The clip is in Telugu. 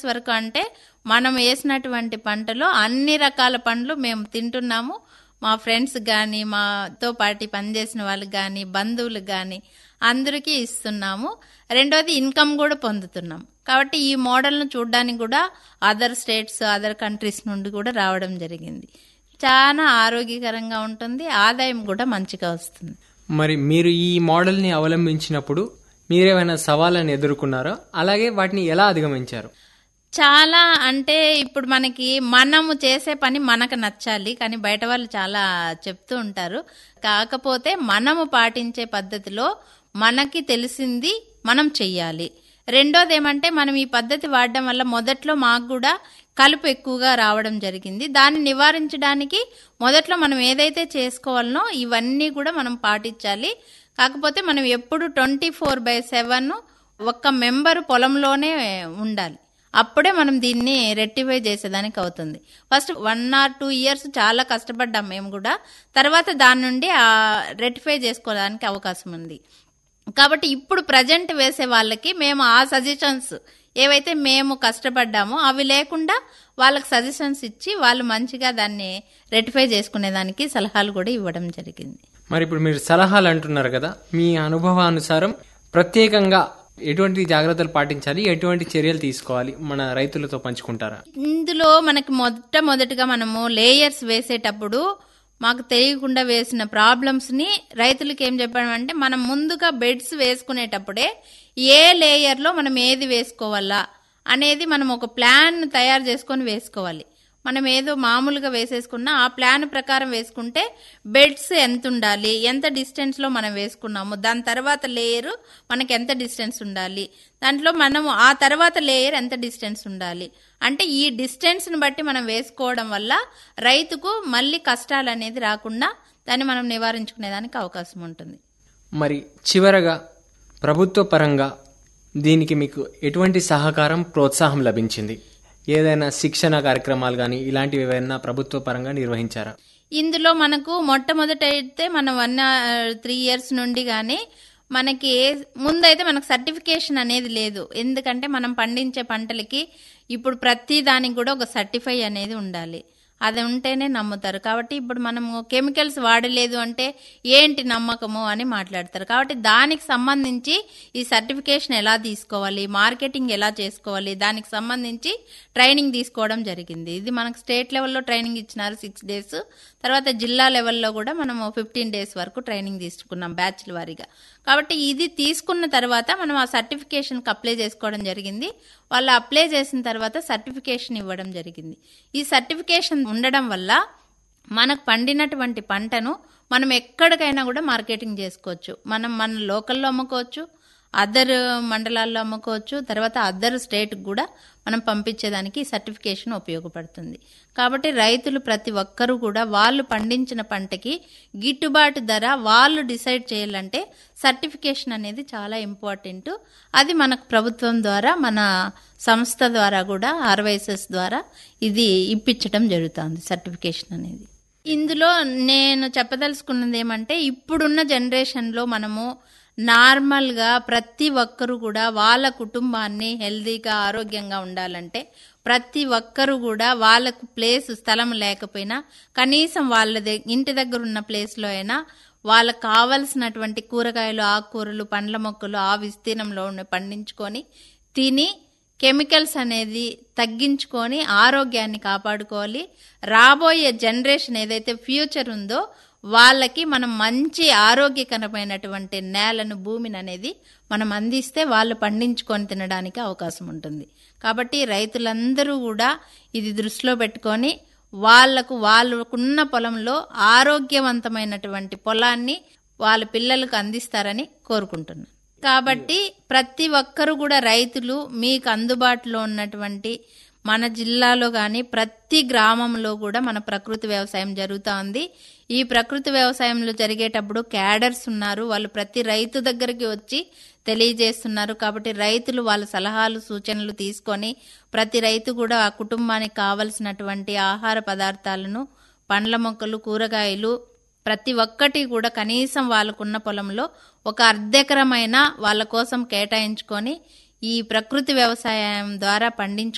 వరకు అంటే మనం వేసినటువంటి పంటలో అన్ని రకాల పండ్లు మేము తింటున్నాము మా ఫ్రెండ్స్ కానీ మాతో పాటు పనిచేసిన వాళ్ళకి కానీ బంధువులకు కానీ అందరికీ ఇస్తున్నాము రెండోది ఇన్కమ్ కూడా పొందుతున్నాం కాబట్టి ఈ మోడల్ను చూడడానికి కూడా అదర్ స్టేట్స్ అదర్ కంట్రీస్ నుండి కూడా రావడం జరిగింది చాలా ఆరోగ్యకరంగా ఉంటుంది ఆదాయం కూడా మంచిగా వస్తుంది మరి మీరు ఈ మోడల్ని అవలంబించినప్పుడు మీరేమైనా సవాళ్ళని ఎదుర్కొన్నారా అలాగే వాటిని ఎలా అధిగమించారు చాలా అంటే ఇప్పుడు మనకి మనము చేసే పని మనకు నచ్చాలి కానీ బయట వాళ్ళు చాలా చెప్తూ ఉంటారు కాకపోతే మనము పాటించే పద్ధతిలో మనకి తెలిసింది మనం చెయ్యాలి రెండోది ఏమంటే మనం ఈ పద్ధతి వాడడం వల్ల మొదట్లో మాకు కూడా కలుపు ఎక్కువగా రావడం జరిగింది దాన్ని నివారించడానికి మొదట్లో మనం ఏదైతే చేసుకోవాలనో ఇవన్నీ కూడా మనం పాటించాలి కాకపోతే మనం ఎప్పుడు ట్వంటీ ఫోర్ బై సెవెన్ ఒక్క మెంబర్ పొలంలోనే ఉండాలి అప్పుడే మనం దీన్ని రెక్టిఫై చేసేదానికి అవుతుంది first one or two years చాలా కష్టపడ్డాం మేము కూడా తర్వాత దాని నుండి రెక్టిఫై చేసుకోవడానికి అవకాశం ఉంది కాబట్టి ఇప్పుడు ప్రజెంట్ వేసే వాళ్ళకి మేము ఆ సజెషన్స్ ఏవైతే మేము కష్టపడ్డామో అవి లేకుండా వాళ్ళకి సజెషన్స్ ఇచ్చి వాళ్ళు మంచిగా దాన్ని రెక్టిఫై చేసుకునేదానికి సలహాలు కూడా ఇవ్వడం జరిగింది మరి ఇప్పుడు మీరు సలహాలు అంటున్నారు కదా మీ అనుభవానుసారం ప్రత్యేకంగా ఎటువంటి జాగ్రత్తలు పాటించాలి ఎటువంటి చర్యలు తీసుకోవాలి మన రైతులతో పంచుకుంటారా ఇందులో మనకి మొట్టమొదటిగా మనము లేయర్స్ వేసేటప్పుడు మాకు తెలియకుండా వేసిన ప్రాబ్లమ్స్ ని రైతులకు ఏం చెప్పామంటే మనం ముందుగా బెడ్స్ వేసుకునేటప్పుడే ఏ లేయర్ లో మనం ఏది వేసుకోవాలా అనేది మనం ఒక ప్లాన్ తయారు చేసుకొని వేసుకోవాలి మనం ఏదో మామూలుగా వేసేసుకున్నా ఆ ప్లాన్ ప్రకారం వేసుకుంటే బెడ్స్ ఎంత ఉండాలి ఎంత డిస్టెన్స్ లో మనం వేసుకున్నాము దాని తర్వాత లేయర్ మనకి ఎంత డిస్టెన్స్ ఉండాలి దాంట్లో మనము ఆ తర్వాత లేయర్ ఎంత డిస్టెన్స్ ఉండాలి అంటే ఈ డిస్టెన్స్ ని బట్టి మనం వేసుకోవడం వల్ల రైతుకు మళ్ళీ కష్టాలు అనేది రాకుండా దాన్ని మనం నివారించుకునేదానికి అవకాశం ఉంటుంది మరి చివరగా ప్రభుత్వ పరంగా దీనికి మీకు ఎటువంటి సహకారం ప్రోత్సాహం లభించింది ఏదైనా శిక్షణ కార్యక్రమాలు కానీ ఇలాంటివి ఏవైనా ప్రభుత్వ పరంగా నిర్వహించారా ఇందులో మనకు మొట్టమొదట అయితే మన వన్ త్రీ ఇయర్స్ నుండి కానీ మనకి ముందైతే మనకు సర్టిఫికేషన్ అనేది లేదు ఎందుకంటే మనం పండించే పంటలకి ఇప్పుడు ప్రతి దానికి కూడా ఒక సర్టిఫై అనేది ఉండాలి అది ఉంటేనే నమ్ముతారు కాబట్టి ఇప్పుడు మనము కెమికల్స్ వాడలేదు అంటే ఏంటి నమ్మకము అని మాట్లాడతారు కాబట్టి దానికి సంబంధించి ఈ సర్టిఫికేషన్ ఎలా తీసుకోవాలి మార్కెటింగ్ ఎలా చేసుకోవాలి దానికి సంబంధించి ట్రైనింగ్ తీసుకోవడం జరిగింది ఇది మనకు స్టేట్ లెవెల్లో ట్రైనింగ్ ఇచ్చినారు సిక్స్ డేస్ తర్వాత జిల్లా లెవెల్లో కూడా మనము ఫిఫ్టీన్ డేస్ వరకు ట్రైనింగ్ తీసుకున్నాం బ్యాచ్ల వారీగా కాబట్టి ఇది తీసుకున్న తర్వాత మనం ఆ సర్టిఫికేషన్కి అప్లై చేసుకోవడం జరిగింది వాళ్ళు అప్లై చేసిన తర్వాత సర్టిఫికేషన్ ఇవ్వడం జరిగింది ఈ సర్టిఫికేషన్ ఉండడం వల్ల మనకు పండినటువంటి పంటను మనం ఎక్కడికైనా కూడా మార్కెటింగ్ చేసుకోవచ్చు మనం మన లోకల్లో అమ్ముకోవచ్చు అదర్ మండలాల్లో అమ్ముకోవచ్చు తర్వాత అదర్ స్టేట్కి కూడా మనం పంపించేదానికి ఈ సర్టిఫికేషన్ ఉపయోగపడుతుంది కాబట్టి రైతులు ప్రతి ఒక్కరూ కూడా వాళ్ళు పండించిన పంటకి గిట్టుబాటు ధర వాళ్ళు డిసైడ్ చేయాలంటే సర్టిఫికేషన్ అనేది చాలా ఇంపార్టెంట్ అది మనకు ప్రభుత్వం ద్వారా మన సంస్థ ద్వారా కూడా ఆర్వైసెస్ ద్వారా ఇది ఇప్పించడం జరుగుతుంది సర్టిఫికేషన్ అనేది ఇందులో నేను చెప్పదలుచుకున్నది ఏమంటే ఇప్పుడున్న జనరేషన్లో మనము నార్మల్గా ప్రతి ఒక్కరు కూడా వాళ్ళ కుటుంబాన్ని హెల్దీగా ఆరోగ్యంగా ఉండాలంటే ప్రతి ఒక్కరు కూడా వాళ్ళకు ప్లేస్ స్థలం లేకపోయినా కనీసం వాళ్ళ ద- ఇంటి దగ్గర ఉన్న ప్లేస్లో అయినా వాళ్ళకు కావలసినటువంటి కూరగాయలు ఆకుకూరలు పండ్ల మొక్కలు ఆ విస్తీర్ణంలో ఉన్న పండించుకొని తిని కెమికల్స్ అనేది తగ్గించుకొని ఆరోగ్యాన్ని కాపాడుకోవాలి రాబోయే జనరేషన్ ఏదైతే ఫ్యూచర్ ఉందో వాళ్ళకి మనం మంచి ఆరోగ్యకరమైనటువంటి నేలను భూమిని అనేది మనం అందిస్తే వాళ్ళు పండించుకొని తినడానికి అవకాశం ఉంటుంది కాబట్టి రైతులందరూ కూడా ఇది దృష్టిలో పెట్టుకొని వాళ్లకు వాళ్ళకున్న పొలంలో ఆరోగ్యవంతమైనటువంటి పొలాన్ని వాళ్ళ పిల్లలకు అందిస్తారని కోరుకుంటున్నాను కాబట్టి ప్రతి ఒక్కరు కూడా రైతులు మీకు అందుబాటులో ఉన్నటువంటి మన జిల్లాలో కానీ ప్రతి గ్రామంలో కూడా మన ప్రకృతి వ్యవసాయం జరుగుతూ ఉంది ఈ ప్రకృతి వ్యవసాయంలో జరిగేటప్పుడు క్యాడర్స్ ఉన్నారు వాళ్ళు ప్రతి రైతు దగ్గరికి వచ్చి తెలియజేస్తున్నారు కాబట్టి రైతులు వాళ్ళ సలహాలు సూచనలు తీసుకొని ప్రతి రైతు కూడా ఆ కుటుంబానికి కావలసినటువంటి ఆహార పదార్థాలను పండ్ల మొక్కలు కూరగాయలు ప్రతి ఒక్కటి కూడా కనీసం వాళ్ళకున్న పొలంలో ఒక అర్ధెకరమైన వాళ్ళ కోసం కేటాయించుకొని ఈ ప్రకృతి వ్యవసాయం ద్వారా పండించు